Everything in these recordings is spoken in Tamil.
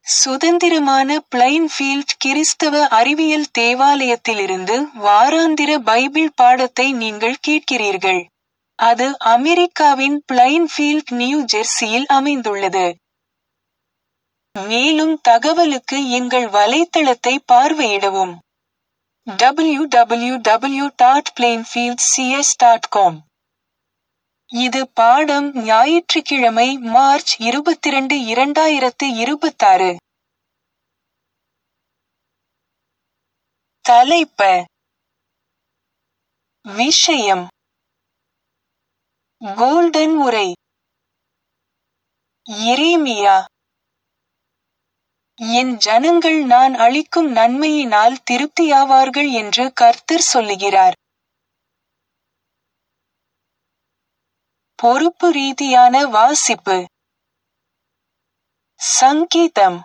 சுதந்திரமான பிளைன்ஃபீல்ட் கிறிஸ்தவ அறிவியல் தேவாலயத்திலிருந்து வாராந்திர பைபிள் பாடத்தை நீங்கள் கேட்கிறீர்கள். அது அமெரிக்காவின் பிளைன்ஃபீல்ட் நியூ ஜெர்சியில் அமைந்துள்ளது. மேலும் தகவலுக்கு எங்கள் வலைத்தளத்தை பார்வையிடவும். www.plainfieldcs.com இது பாடம் ஞாயிற்றுக்கிழமை மார்ச் இருபத்திரண்டு இரண்டாயிரத்து இருபத்தாறு. தலைப்ப விஷயம் கோல்டன் உரை எரேமியா என் ஜனங்கள் நான் அளிக்கும் நன்மையினால் திருப்தியாவார்கள் என்று கர்த்தர் சொல்லுகிறார். பொறுப்பு ரீதியான வாசிப்பு சங்கீதம்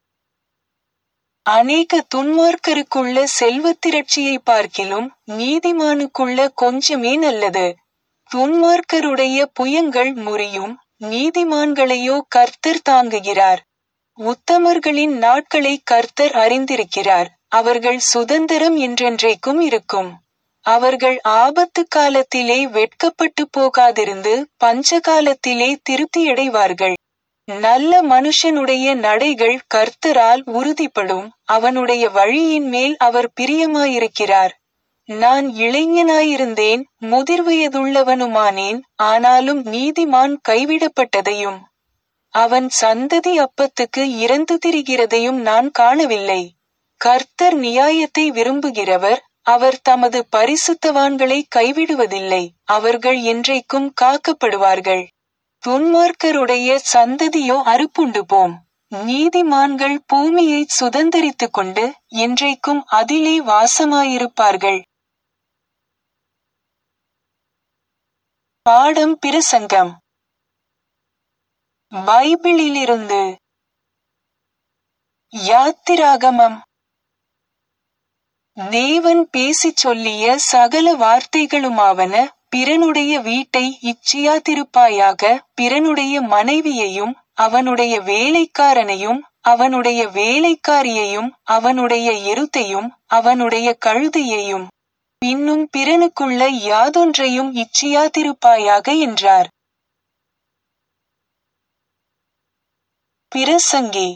அநேக துன்மார்க்கருக்குள்ள செல்வத்திரட்சியை பார்க்கிலும் நீதிமானுக்குள்ள கொஞ்சமே நல்லது. துன்மார்க்கருடைய புயங்கள் முறியும் நீதிமான்களையோ கர்த்தர் தாங்குகிறார். உத்தமர்களின் நாட்களை கர்த்தர் அறிந்திருக்கிறார் அவர்கள் சுதந்திரம் என்றென்றைக்கும் இருக்கும். அவர்கள் ஆபத்து காலத்திலே வெட்கப்பட்டு போகாதிருந்து பஞ்சகாலத்திலே திருப்தியடைவார்கள். நல்ல மனுஷனுடைய நடைகள் கர்த்தரால் உறுதிப்படும் அவனுடைய வழியின் மேல் அவர் பிரியமாயிருக்கிறார். நான் இளைஞனாயிருந்தேன் முதிர்வயதுள்ளவனுமானேன் ஆனாலும் நீதிமான் கைவிடப்பட்டதையும் அவன் சந்ததி அப்பத்துக்கு இறந்து திரிகிறதையும் நான் காணவில்லை. கர்த்தர் நியாயத்தை விரும்புகிறவர் அவர் தமது பரிசுத்தவான்களை கைவிடுவதில்லை அவர்கள் என்றைக்கும் காக்கப்படுவார்கள். துன்மார்க்கருடைய சந்ததியோ அறுப்புண்டு போம். நீதிமான்கள் பூமியைச் சுதந்தரித்துக் கொண்டு என்றைக்கும் அதிலே வாசமாயிருப்பார்கள். பாடம் பிரசங்கம் பைபிளிலிருந்து யாத்திராகமம் தேவன் பேசிச் சொல்லிய சகல வார்த்தைகளுமாவன பிறனுடைய வீட்டை இச்சியாதிருப்பாயாக பிறனுடைய மனைவியையும் அவனுடைய வேலைக்காரனையும் அவனுடைய வேலைக்காரியையும் அவனுடைய எருத்தையும் அவனுடைய கழுதையையும் பின்னும் பிறனுக்குள்ள யாதொன்றையும் இச்சியாதிருப்பாயாக என்றார். பிரசங்கி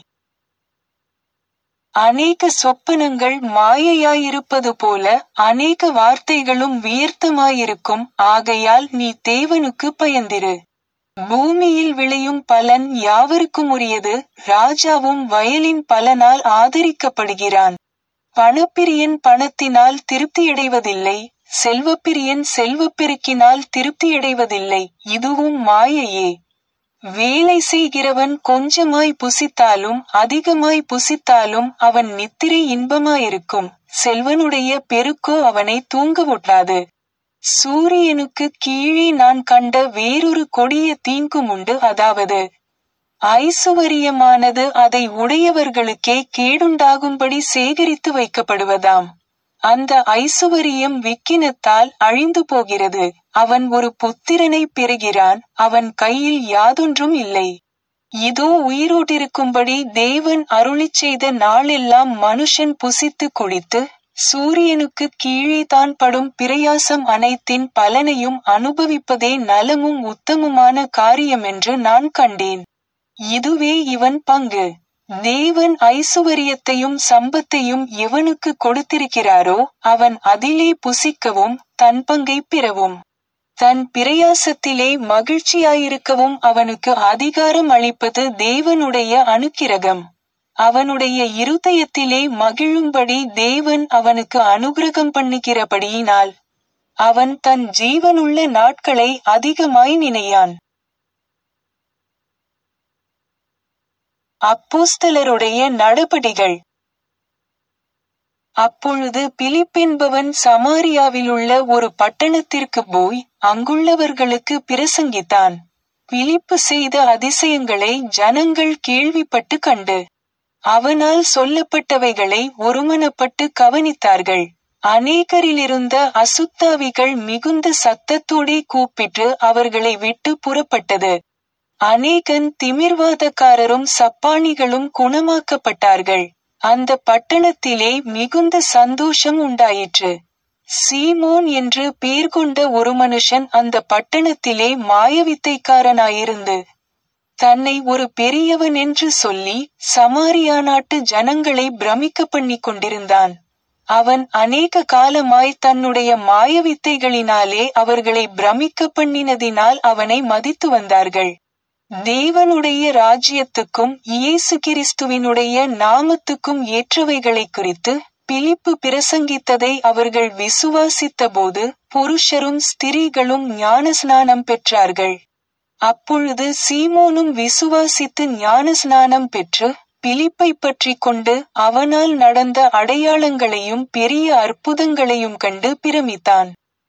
அநேக சொப்பனங்கள் மாயையாயிருப்பது போல அநேக வார்த்தைகளும் வியர்த்தமாயிருக்கும் ஆகையால் நீ தேவனுக்கு பயந்திரு. பூமியில் விளையும் பலன் யாவருக்கும் உரியது ராஜாவும் வயலின் பலனால் ஆதரிக்கப்படுகிறான். பணப்பிரியன் பணத்தினால் திருப்தியடைவதில்லை செல்வப்பிரியன் செல்வப்பெருக்கினால் திருப்தியடைவதில்லை இதுவும் மாயையே. வேலை செய்கிறவன் கொஞ்சமாய் புசித்தாலும் அதிகமாய் புசித்தாலும் அவன் நித்திரை இன்பமாயிருக்கும் செல்வனுடைய பெருக்கோ அவனை தூங்கவொட்டாது. சூரியனுக்கு கீழே நான் கண்ட வேறொரு கொடிய தீங்குமுண்டு அதாவது ஐசுவரியமானது அதை உடையவர்களுக்கே கேடுண்டாகும்படி சேகரித்து வைக்கப்படுவதாம். அந்த ஐசுவரியம் விக்கினத்தால் அழிந்து போகிறது அவன் ஒரு புத்திரனைப் பெறுகிறான் அவன் கையில் யாதொன்றும் இல்லை. இதோ உயிரோடிருக்கும்படி தேவன் அருளிச் செய்த நாளெல்லாம் மனுஷன் புசித்து குடித்து சூரியனுக்கு கீழே தான் படும் பிரயாசம் அனைத்தின் பலனையும் அனுபவிப்பதே நலமும் உத்தமுமான காரியமென்று நான் கண்டேன். இதுவே இவன் பங்கு. தேவன் ஐசுவரியத்தையும் சம்பத்தையும் எவனுக்கு கொடுத்திருக்கிறாரோ அவன் அதிலே புசிக்கவும் தன் பங்கைப் பெறவும் தன் பிரயாசத்திலே மகிழ்ச்சியாயிருக்கவும் அவனுக்கு அதிகாரம் அளிப்பது தேவனுடைய அனுக்கிரகம். அவனுடைய இருதயத்திலே மகிழும்படி தேவன் அவனுக்கு அனுக்கிரகம் பண்ணுகிறபடியினால் அவன் தன் ஜீவனுள்ள நாட்களை அதிகமாய் நினையான். அப்போஸ்தலருடைய நடபடிகள் அப்பொழுது பிலிப்பென்பவன் சமாரியாவிலுள்ள ஒரு பட்டணத்திற்குப் போய் அங்குள்ளவர்களுக்கு பிரசங்கித்தான். பிலிப்பு செய்த அதிசயங்களை ஜனங்கள் கேள்விப்பட்டு கண்டு அவனால் சொல்லப்பட்டவைகளை ஒருமனப்பட்டு கவனித்தார்கள். அநேகரிலிருந்த அசுத்தாவிகள் மிகுந்த சத்தத்தோடே கூப்பிட்டு அவர்களை விட்டு புறப்பட்டது. அநேகன் திமிர்வாதக்காரரும் சப்பானிகளும் குணமாக்கப்பட்டார்கள் அந்த பட்டணத்திலே மிகுந்த சந்தோஷம் உண்டாயிற்று சீமோன் என்று பேர் கொண்ட ஒரு மனுஷன் அந்த பட்டணத்திலே மாயவித்தைக்காரனாயிருந்து தன்னை ஒரு பெரியவன் என்று சொல்லி சமாரியா நாட்டு ஜனங்களை பிரமிக்க பண்ணிக் கொண்டிருந்தான் அவன் அநேக காலமாய் தன்னுடைய மாயவித்தைகளினாலே அவர்களை பிரமிக்க பண்ணினதினால் அவனை மதித்து வந்தார்கள் தேவனுடைய ராஜ்யத்துக்கும் இயேசு கிறிஸ்துவினுடைய நாமத்துக்கும் ஏற்றவைகளை குறித்து பிலிப்பு பிரசங்கித்ததை அவர்கள் விசுவாசித்தபோது புருஷரும் ஸ்திரீகளும் ஞானஸ்நானம் பெற்றார்கள் அப்பொழுது சீமோனும் விசுவாசித்து ஞானஸ்நானம் பெற்று பிலிப்பை பற்றி கொண்டு அவனால் நடந்த அடையாளங்களையும் பெரிய அற்புதங்களையும் கண்டு பிரமித்தான்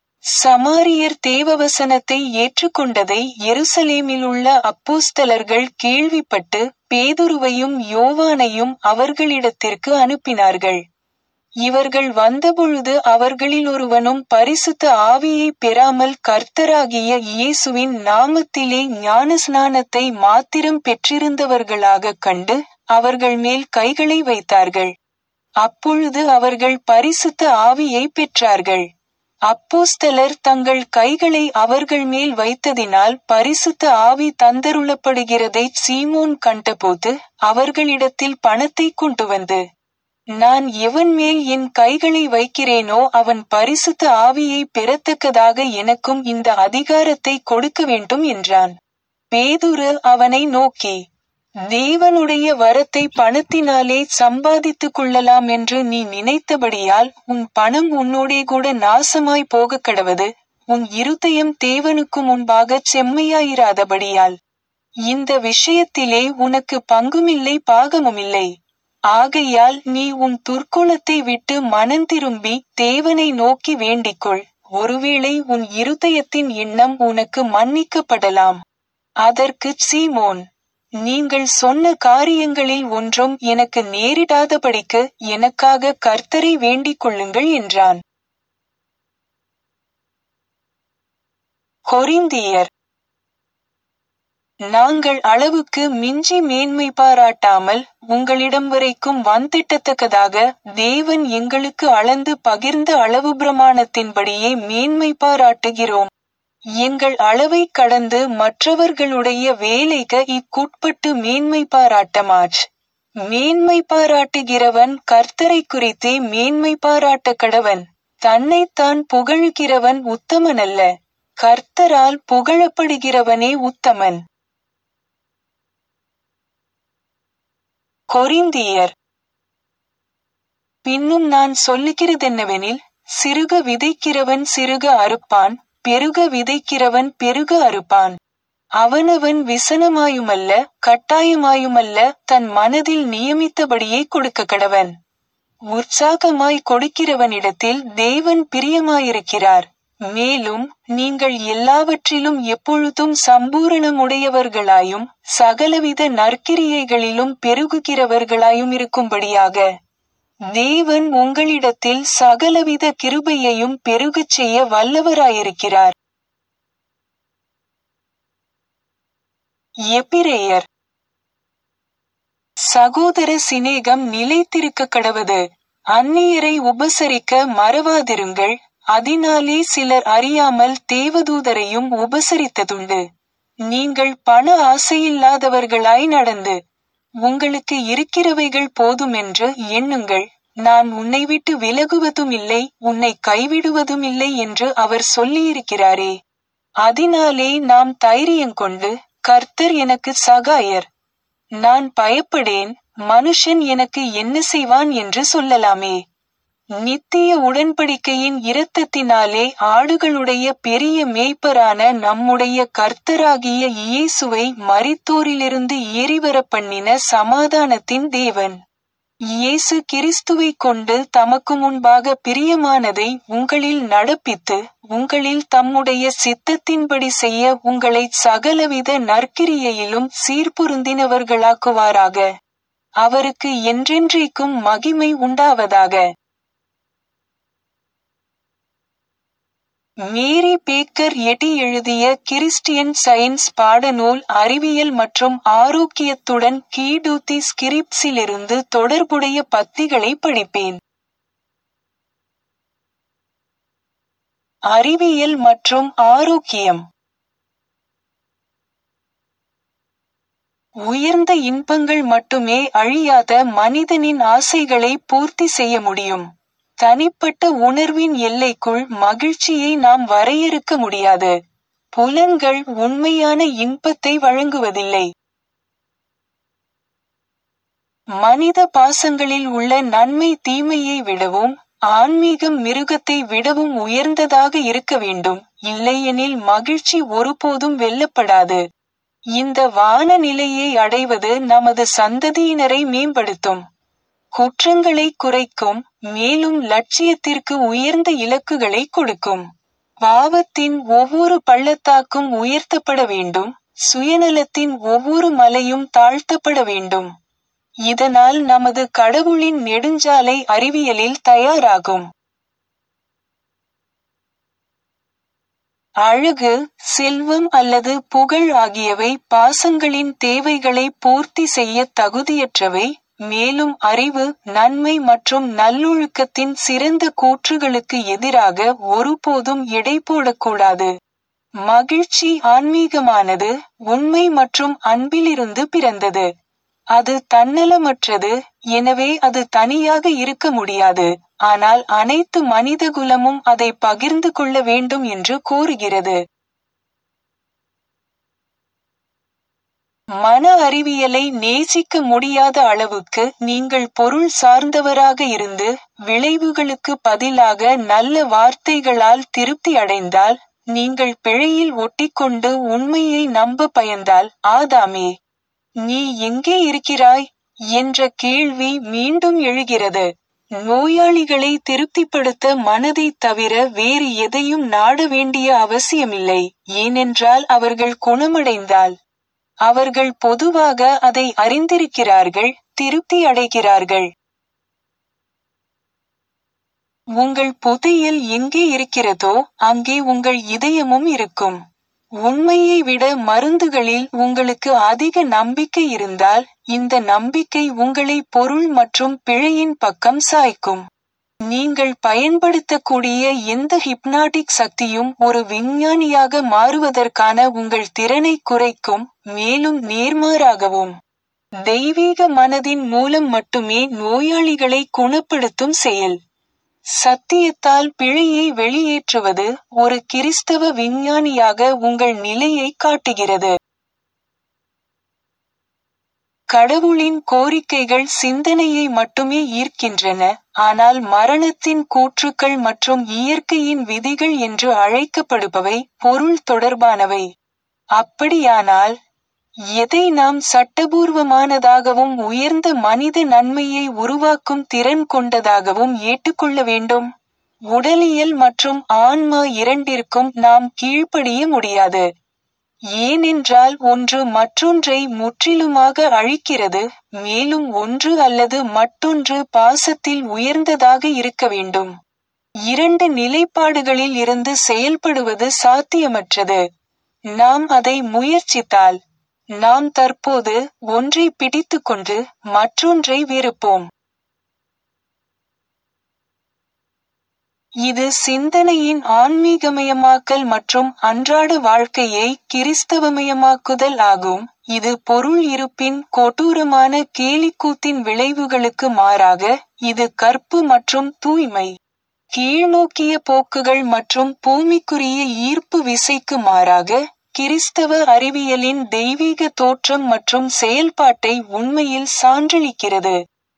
சமாரியர் தேவவசனத்தை ஏற்றுக்கொண்டதை எருசலேமில் உள்ள அப்போஸ்தலர்கள் கேள்விப்பட்டு பேதுருவையும் யோவானையும் அவர்களிடத்திற்கு அனுப்பினார்கள் இவர்கள் வந்தபொழுது அவர்களில் ஒருவனும் பரிசுத்த ஆவியை பெறாமல் கர்த்தராகிய இயேசுவின் நாமத்திலே ஞானஸ்நானத்தை மாத்திரம் பெற்றிருந்தவர்களாக கண்டு அவர்கள் மேல் கைகளை வைத்தார்கள் அப்பொழுது அவர்கள் பரிசுத்த ஆவியை பெற்றார்கள் அப்போஸ்தலர் தங்கள் கைகளை அவர்கள் மேல் வைத்ததினால் பரிசுத்த ஆவி தந்தருளப்படுகிறதை சீமோன் கண்டபோது அவர்களிடத்தில் பணத்தை கொண்டு வந்து நான் எவன் மேல் என் கைகளை வைக்கிறேனோ அவன் பரிசுத்த ஆவியை பெறத்தக்கதாக எனக்கும் இந்த அதிகாரத்தை கொடுக்க வேண்டும் என்றான் பேதுரு அவனை நோக்கி தேவனுடைய வரத்தை பணத்தினாலே சம்பாதித்துக் கொள்ளலாம் என்று நீ நினைத்தபடியால் உன் பணம் உன்னோடே கூட நாசமாய் போகக் கடவது உன் இருதயம் தேவனுக்கு முன்பாக செம்மையாயிராதபடியால் இந்த விஷயத்திலே உனக்கு பங்குமில்லை பாகமுமில்லை ஆகையால் நீ உன் துர்க்குணத்தை விட்டு மனந்திரும்பி தேவனை நோக்கி வேண்டிக்கொள் ஒருவேளை உன் இருதயத்தின் எண்ணம் உனக்கு மன்னிக்கப்படலாம் அதற்கு சீமோன் நீங்கள் சொன்ன காரியங்களில் ஒன்றும் எனக்கு நேரிடாதபடிக்கு எனக்காக கர்த்தரை வேண்டிக் கொள்ளுங்கள் என்றான் கொரிந்தியர் நாங்கள் அளவுக்கு மிஞ்சி மேன்மை பாராட்டாமல் உங்களிடம் வரைக்கும் வந்திட்டத்தக்கதாக தேவன் எங்களுக்கு அளந்து பகிர்ந்த அளவு பிரமாணத்தின்படியே மேன்மை பாராட்டுகிறோம் எங்கள் அளவை கடந்து மற்றவர்களுடைய வேலைக்கு இக்குட்பட்டு மேன்மை பாராட்டமாச் மேன்மை பாராட்டுகிறவன் கர்த்தரை குறித்தே மேன்மை பாராட்ட கடவன் தன்னைத்தான் புகழுகிறவன் உத்தமனல்ல கர்த்தரால் புகழப்படுகிறவனே உத்தமன் கொரிந்தியர் பின்னும் நான் சொல்லுகிறதென்னவெனில் சிறுக விதைக்கிறவன் சிறுக அறுப்பான் பெருக விதைக்கிறவன் பெருக அறுப்பான் அவனவன் விசனமாயுமல்ல கட்டாயமாயுமல்ல தன் மனதில் நியமித்தபடியே கொடுக்க கடவன் உற்சாகமாய் கொடுக்கிறவனிடத்தில் தேவன் பிரியமாயிருக்கிறார் மேலும் நீங்கள் எல்லாவற்றிலும் எப்பொழுதும் சம்பூரணமுடையவர்களாயும் சகலவித நற்கிரியைகளிலும் பெருகுகிறவர்களாயும் இருக்கும்படியாக தேவன் உங்களிடத்தில் சகலவித கிருபையையும் பெருகச் செய்ய வல்லவராயிருக்கிறார் எபிரேயர் சகோதர சிநேகம் நிலைத்திருக்க கடவது அந்நியரை உபசரிக்க மறவாதிருங்கள் அதனாலே சிலர் அறியாமல் தேவதூதரையும் உபசரித்ததுண்டு நீங்கள் பண ஆசையில்லாதவர்களாய் நடந்து உங்களுக்கு இருக்கிறவைகள் போதுமென்று எண்ணுங்கள் நான் உன்னை விட்டு விலகுவதும் இல்லை உன்னை கைவிடுவதும் இல்லை என்று அவர் சொல்லியிருக்கிறாரே அதனாலே நாம் தைரியங்கொண்டு கர்த்தர் எனக்கு சகாயர் நான் பயப்படேன் மனுஷன் எனக்கு என்ன செய்வான் என்று சொல்லலாமே நித்திய உடன்படிக்கையின் இரத்தத்தினாலே ஆடுகளுடைய பெரிய மேய்ப்பரான நம்முடைய கர்த்தராகிய இயேசுவை மரித்தோரிலிருந்து ஏறிவர பண்ணின சமாதானத்தின் தேவன் இயேசு கிறிஸ்துவை கொண்டு தமக்கு முன்பாக பிரியமானதை உங்களில் நடப்பித்து உங்களில் தம்முடைய சித்தத்தின்படி செய்ய உங்களை சகலவித நற்கிரியையிலும் சீர்பொருந்தினவர்களாக்குவாராக அவருக்கு என்றென்றைக்கும் மகிமை உண்டாவதாக மேரி பேக்கர் எட்டி எழுதிய கிறிஸ்டியன் சயின்ஸ் பாடநூல் அறிவியல் மற்றும் ஆரோக்கியத்துடன் கீடூத்தி ஸ்கிரிப்ஸிலிருந்து தொடர்புடைய பத்திகளை படிப்பேன் அறிவியல் மற்றும் ஆரோக்கியம் உயர்ந்த இன்பங்கள் மட்டுமே அழியாத மனிதனின் ஆசைகளை பூர்த்தி செய்ய முடியும் தனிப்பட்ட உணர்வின் எல்லைக்குள் மகிழ்ச்சியை நாம் வரையறுக்க முடியாது புலன்கள் உண்மையான இன்பத்தை வழங்குவதில்லை மனித பாசங்களில் உள்ள நன்மை தீமையை விடவும் ஆன்மீகம் மிருகத்தை விடவும் உயர்ந்ததாக இருக்க வேண்டும் இல்லையெனில் மகிழ்ச்சி ஒருபோதும் வெல்லப்படாது இந்த வான நிலையை அடைவது நமது சந்ததியினரை மேம்படுத்தும் குற்றங்களை குறைக்கும் மேலும் லட்சியத்திற்கு உயர்ந்த இலக்குகளை கொடுக்கும் பாவத்தின் ஒவ்வொரு பள்ளத்தாக்கும் உயர்த்தப்பட வேண்டும் சுயநலத்தின் ஒவ்வொரு மலையும் தாழ்த்தப்பட வேண்டும் இதனால் நமது கடவுளின் நெடுஞ்சாலை அறிவியலில் தயாராகும் அழகு செல்வம் அல்லது புகழ் ஆகியவை பாசங்களின் தேவைகளை பூர்த்தி செய்ய தகுதியற்றவை மேலும் அறிவு நன்மை மற்றும் நல்லொழுக்கத்தின் சிறந்த கூற்றுகளுக்கு எதிராக ஒருபோதும் எடை போடக்கூடாது மகிழ்ச்சி ஆன்மீகமானது உண்மை மற்றும் அன்பிலிருந்து பிறந்தது அது தன்னலமற்றது எனவே அது தனியாக இருக்க முடியாது ஆனால் அனைத்து மனிதகுலமும் அதை பகிர்ந்து கொள்ள வேண்டும் என்று கூறுகிறது மன அறிவியலை நேசிக்க முடியாத அளவுக்கு நீங்கள் பொருள் சார்ந்தவராக இருந்து விளைவுகளுக்கு பதிலாக நல்ல வார்த்தைகளால் திருப்தி அடைந்தால் நீங்கள் பிழையில் ஒட்டிக்கொண்டு உண்மையை நம்ப பயந்தால் ஆதாமே நீ எங்கே இருக்கிறாய் என்ற கேள்வி மீண்டும் எழுகிறது நோயாளிகளை திருப்திப்படுத்த மனதை தவிர வேறு எதையும் நாட வேண்டிய அவசியமில்லை ஏனென்றால் அவர்கள் குணமடைந்தால் அவர்கள் பொதுவாக அதை அறிந்திருக்கிறார்கள் திருப்தி அடைகிறார்கள் உங்கள் புதையல் எங்கே இருக்கிறதோ அங்கே உங்கள் இதயமும் இருக்கும் உண்மையை விட மருந்துகளில் உங்களுக்கு அதிக நம்பிக்கை இருந்தால் இந்த நம்பிக்கை உங்களை பொருள் மற்றும் பிழையின் பக்கம் சாய்க்கும் நீங்கள் பயன்படுத்தக்கூடிய எந்த ஹிப்னாட்டிக் சக்தியும் ஒரு விஞ்ஞானியாக மாறுவதற்கான உங்கள் திறனை குறைக்கும் மேலும் நேர்மாறாகவும் தெய்வீக மனதின் மூலம் மட்டுமே நோயாளிகளை குணப்படுத்தும் செயல் சத்தியத்தால் பிழையை வெளியேற்றுவது ஒரு கிறிஸ்தவ விஞ்ஞானியாக உங்கள் நிலையை காட்டுகிறது கடவுளின் கோரிக்கைகள் சிந்தனையை மட்டுமே ஈர்க்கின்றன ஆனால் மரணத்தின் கூற்றுக்கள் மற்றும் இயற்கையின் விதிகள் என்று அழைக்கப்படுபவை பொருள் தொடர்பானவை அப்படியானால் எதை நாம் சட்டபூர்வமானதாகவும் உயர்ந்த மனித நன்மையை உருவாக்கும் திறன் கொண்டதாகவும் ஏற்றுக்கொள்ள வேண்டும் உடலியல் மற்றும் ஆன்மா இரண்டிற்கும் நாம் கீழ்ப்படிய முடியாது ஏனென்றால் ஒன்று மற்றொன்றை முற்றிலுமாக அழிக்கிறது மேலும் ஒன்று அல்லது மற்றொன்று பாசத்தில் உயர்ந்ததாக இருக்க வேண்டும் இரண்டு நிலைப்பாடுகளில் இருந்து செயல்படுவது சாத்தியமற்றது நாம் அதை முயற்சித்தால் நாம் தற்போது ஒன்றை பிடித்துக்கொண்டு மற்றொன்றை வெறுப்போம் இது சிந்தனையின் ஆன்மீகமயமாக்கல் மற்றும் அன்றாட வாழ்க்கையை கிறிஸ்தவமயமாக்குதல் ஆகும் இது பொருள் இருப்பின் கொடூரமான கேலிக்கூத்தின் விளைவுகளுக்கு மாறாக இது கற்பு மற்றும் தூய்மை கீழ்நோக்கிய போக்குகள் மற்றும் பூமிக்குரிய ஈர்ப்பு விசைக்கு மாறாக கிறிஸ்தவ அறிவியலின் தெய்வீக தோற்றம் மற்றும் செயல்பாட்டை உண்மையில் சான்றளிக்கிறது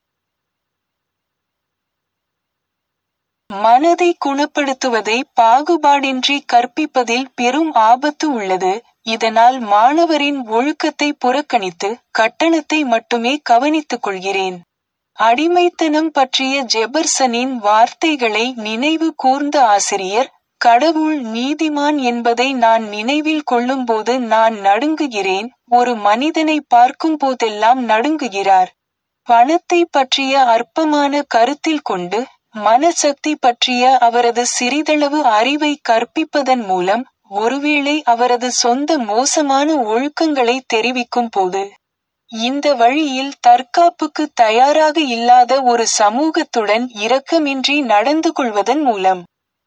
மனதை குணப்படுத்துவதை பாகுபாடின்றி கற்பிப்பதில் பெரும் ஆபத்து உள்ளது இதனால் மாணவரின் ஒழுக்கத்தை புறக்கணித்து கட்டணத்தை மட்டுமே கவனித்துக் கொள்கிறேன் அடிமைத்தனம் பற்றிய ஜெபர்சனின் வார்த்தைகளை நினைவு கூர்ந்த ஆசிரியர் கடவுள் நீதிமான் என்பதை நான் நினைவில் கொள்ளும்போது நான் நடுங்குகிறேன் ஒரு மனிதனை பார்க்கும் போதெல்லாம் நடுங்குகிறார் பணத்தை பற்றிய அற்பமான கருத்தில் கொண்டு மனசக்தி பற்றிய அவரது சிறிதளவு அறிவை கற்பிப்பதன் மூலம் ஒருவேளை அவரது சொந்த மோசமான ஒழுக்கங்களை தெரிவிக்கும் போது இந்த வழியில் தற்காப்புக்கு தயாராக இல்லாத ஒரு சமூகத்துடன் இரக்கமின்றி நடந்து கொள்வதன் மூலம்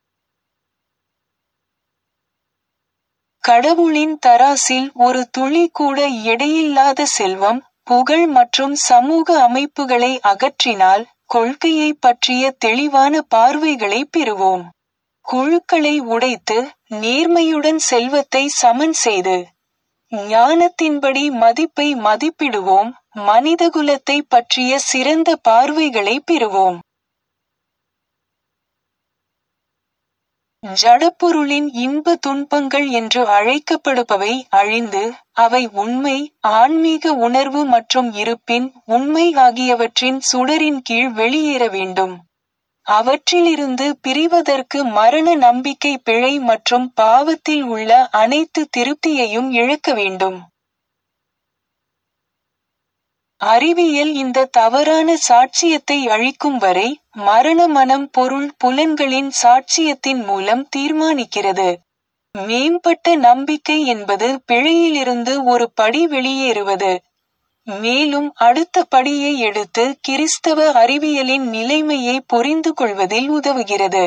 கடவுளின் தராசில் ஒரு துளி கூட எடையில்லாத செல்வம் புகழ் மற்றும் சமூக அமைப்புகளை அகற்றினால் கொள்கையை பற்றிய தெளிவான பார்வைகளை பெறுவோம் குழுக்களை உடைத்து நேர்மையுடன் செல்வத்தை சமன் செய்து ஞானத்தின்படி மதிப்பை மதிப்பிடுவோம் மனிதகுலத்தை பற்றிய சிறந்த பார்வைகளை பெறுவோம் ஜடப்பொருளின் இன்ப துன்பங்கள் என்று அழைக்கப்படுபவை அழிந்து அவை உண்மை ஆன்மீக உணர்வு மற்றும் இருப்பின் உண்மை ஆகியவற்றின் சுடரின் கீழ் வெளியேற வேண்டும் அவற்றிலிருந்து பிரிவதற்கு மரண நம்பிக்கை பிழை மற்றும் பாவத்தில் உள்ள அனைத்து திருப்தியையும் இழக்க வேண்டும் அறிவியல் இந்த தவறான சாட்சியத்தை அழிக்கும் வரை மரண மனம் பொருள் புலன்களின் சாட்சியத்தின் மூலம் தீர்மானிக்கிறது மேம்பட்ட நம்பிக்கை என்பது பிழையிலிருந்து ஒரு படி வெளியேறுவது மேலும் அடுத்த படியை எடுத்து கிறிஸ்தவ அறிவியலின் நிலைமையை புரிந்து கொள்வதில் உதவுகிறது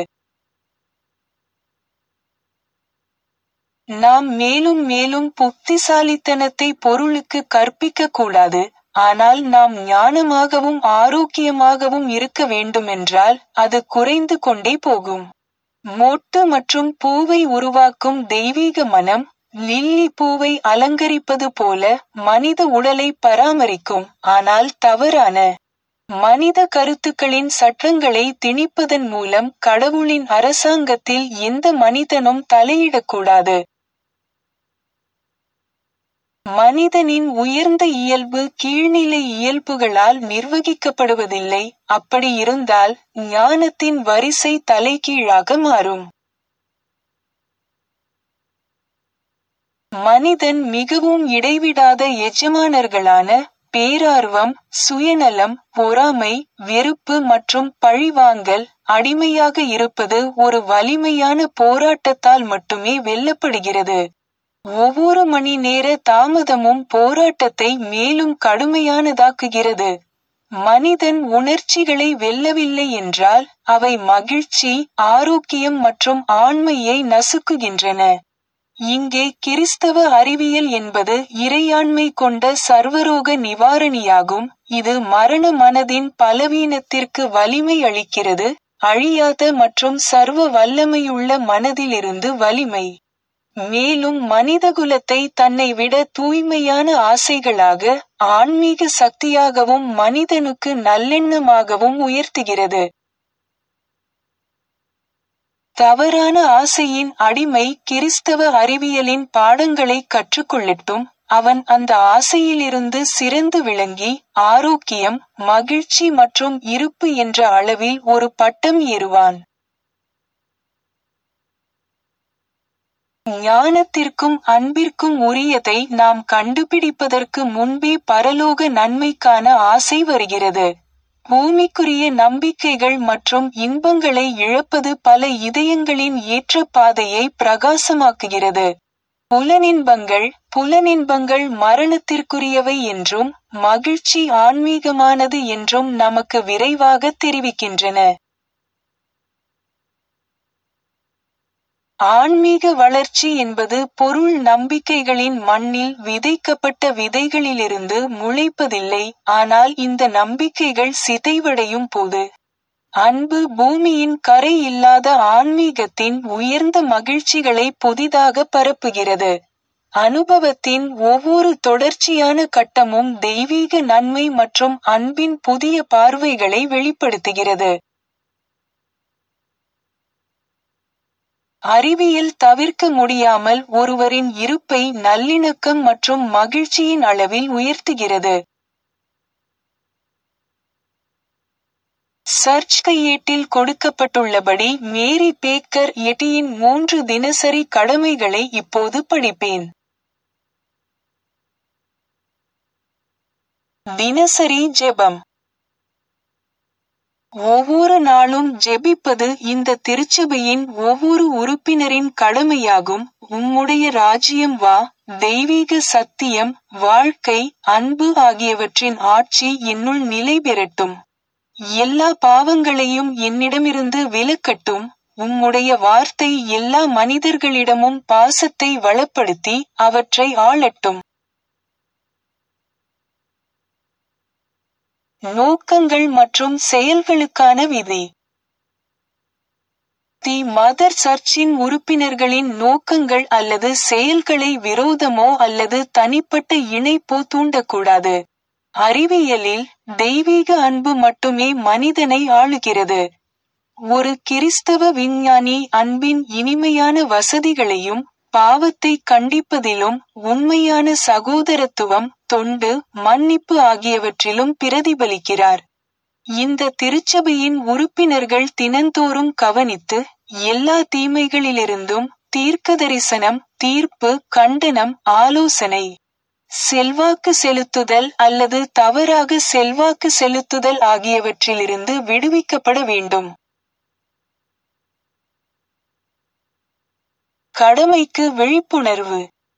நாம் மேலும் மேலும் புத்திசாலித்தனத்தை பொருளுக்கு கற்பிக்க கூடாது ஆனால் நாம் ஞானமாகவும் ஆரோக்கியமாகவும் இருக்க வேண்டுமென்றால் அது குறைந்து கொண்டே போகும் மொட்டு மற்றும் பூவை உருவாக்கும் தெய்வீக மனம் லில்லி பூவை அலங்கரிப்பது போல மனித உடலை பராமரிக்கும் ஆனால் தவறான மனித கருத்துக்களின் சட்டங்களை திணிப்பதன் மூலம் கடவுளின் அரசாங்கத்தில் எந்த மனிதனும் தலையிடக்கூடாது மனிதனின் உயர்ந்த இயல்பு கீழ்நிலை இயல்புகளால் நிர்வகிக்கப்படுவதில்லை அப்படி இருந்தால் ஞானத்தின் வரிசை தலைகீழாக மாறும் மனிதன் மிகவும் இடைவிடாத எஜமானர்களான பேரார்வம் சுயநலம் பொறாமை வெறுப்பு மற்றும் பழிவாங்கல் அடிமையாக இருப்பது ஒரு வலிமையான போராட்டத்தால் மட்டுமே வெல்லப்படுகிறது ஒவ்வொரு மணி நேர தாமதமும் போராட்டத்தை மேலும் கடுமையானதாக்குகிறது மனிதன் உணர்ச்சிகளை வெல்லவில்லை என்றால் அவை மகிழ்ச்சி ஆரோக்கியம் மற்றும் ஆண்மையை நசுக்குகின்றன இங்கே கிறிஸ்தவ அறிவியல் என்பது இறையாண்மை கொண்ட சர்வரோக நிவாரணியாகும் இது மரண மனதின் பலவீனத்திற்கு வலிமை அளிக்கிறது அழியாத மற்றும் சர்வ வல்லமையுள்ள மனதிலிருந்து வலிமை மேலும் மனிதகுலத்தை தன்னை விட தூய்மையான ஆசைகளாக ஆன்மீக சக்தியாகவும் மனிதனுக்கு நல்லெண்ணமாகவும் உயர்த்துகிறது தவறான ஆசையின் அடிமை கிறிஸ்தவ அறிவியலின் பாடங்களை கற்றுக்கொள்ளட்டும் அவன் அந்த ஆசையிலிருந்து சிறந்து விளங்கி ஆரோக்கியம் மகிழ்ச்சி மற்றும் இருப்பு என்ற அளவில் ஒரு பட்டம் ஏறுவான் ஞானத்திற்கும் அன்பிற்கும் உரியதை நாம் கண்டுபிடிப்பதற்கு முன்பே பரலோக நன்மைக்கான ஆசை வருகிறது பூமிக்குரிய நம்பிக்கைகள் மற்றும் இன்பங்களை இழப்பது பல இதயங்களின் ஏற்ற பாதையை பிரகாசமாக்குகிறது புலனின்பங்கள் புலனின்பங்கள் மரணத்திற்குரியவை என்றும் மகிழ்ச்சி ஆன்மீகமானது என்றும் நமக்கு விரைவாக தெரிவிக்கின்றன ஆன்மீக வளர்ச்சி என்பது பொருள் நம்பிக்கைகளின் மண்ணில் விதைக்கப்பட்ட விதைகளிலிருந்து முளைப்பதில்லை ஆனால் இந்த நம்பிக்கைகள் சிதைவடையும் போது அன்பு பூமியின் கரை இல்லாத ஆன்மீகத்தின் உயர்ந்த மகிழ்ச்சிகளை புதிதாக பரப்புகிறது அனுபவத்தின் ஒவ்வொரு தொடர்ச்சியான கட்டமும் தெய்வீக நன்மை மற்றும் அன்பின் புதிய பார்வைகளை வெளிப்படுத்துகிறது அறிவியல் தவிர்க்க முடியாமல் ஒருவரின் இருப்பை நல்லிணக்கம் மற்றும் மகிழ்ச்சியின் அளவில் உயர்த்துகிறது சர்ச் கையேட்டில் கொடுக்கப்பட்டுள்ளபடி மேரி பேக்கர் எட்டியின் மூன்று தினசரி கடமைகளை இப்போது படிப்பேன் தினசரி ஜெபம் ஒவ்வொரு நாளும் ஜெபிப்பது இந்த திருச்சபையின் ஒவ்வொரு உறுப்பினரின் கடமையாகும் உம்முடைய ராஜ்யம் வா தெய்வீக சத்தியம் வாழ்க்கை அன்பு ஆகியவற்றின் ஆட்சி என்னுள் நிலை பெறட்டும் எல்லா பாவங்களையும் என்னிடமிருந்து விலக்கட்டும் உம்முடைய வார்த்தை எல்லா மனிதர்களிடமும் பாசத்தை வளப்படுத்தி அவற்றை ஆளட்டும் நோக்கங்கள் மற்றும் செயல்களுக்கான விதி தி மதர் சர்ச்சின் உறுப்பினர்களின் நோக்கங்கள் அல்லது செயல்களை விரோதமோ அல்லது தனிப்பட்ட இணைப்போ தூண்டக்கூடாது அறிவியலில் தெய்வீக அன்பு மட்டுமே மனிதனை ஆளுகிறது ஒரு கிறிஸ்தவ விஞ்ஞானி அன்பின் இனிமையான வசதிகளையும் பாவத்தை கண்டிப்பதிலும் உண்மையான சகோதரத்துவம் தொண்டு மன்னிப்பு ஆகியவற்றிலும் பிரதிபலிக்கிறார் இந்த திருச்சபையின் உறுப்பினர்கள் தினந்தோறும் கவனித்து எல்லா தீமைகளிலிருந்தும் தீர்க்கதரிசனம் தீர்ப்பு கண்டனம் ஆலோசனை செல்வாக்கு செலுத்துதல் அல்லது தவறாக செல்வாக்கு செலுத்துதல் ஆகியவற்றிலிருந்து விடுவிக்கப்பட வேண்டும் கடமைக்கு விழிப்புணர்வு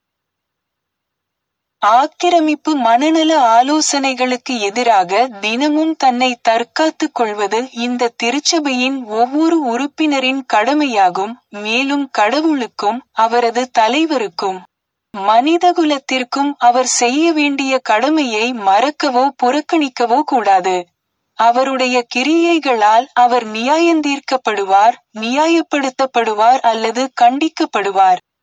ஆக்கிரமிப்பு மனநல ஆலோசனைகளுக்கு எதிராக தினமும் தன்னை தற்காத்துக் கொள்வது இந்த திருச்சபையின் ஒவ்வொரு உறுப்பினரின் கடமையாகும் மேலும் கடவுளுக்கும் அவரது தலைவருக்கும் மனிதகுலத்திற்கும் அவர் செய்ய வேண்டிய கடமையை மறக்கவோ புறக்கணிக்கவோ கூடாது அவருடைய கிரியைகளால் அவர் நியாயந்தீர்க்கப்படுவார் நியாயப்படுத்தப்படுவார் அல்லது கண்டிக்கப்படுவார்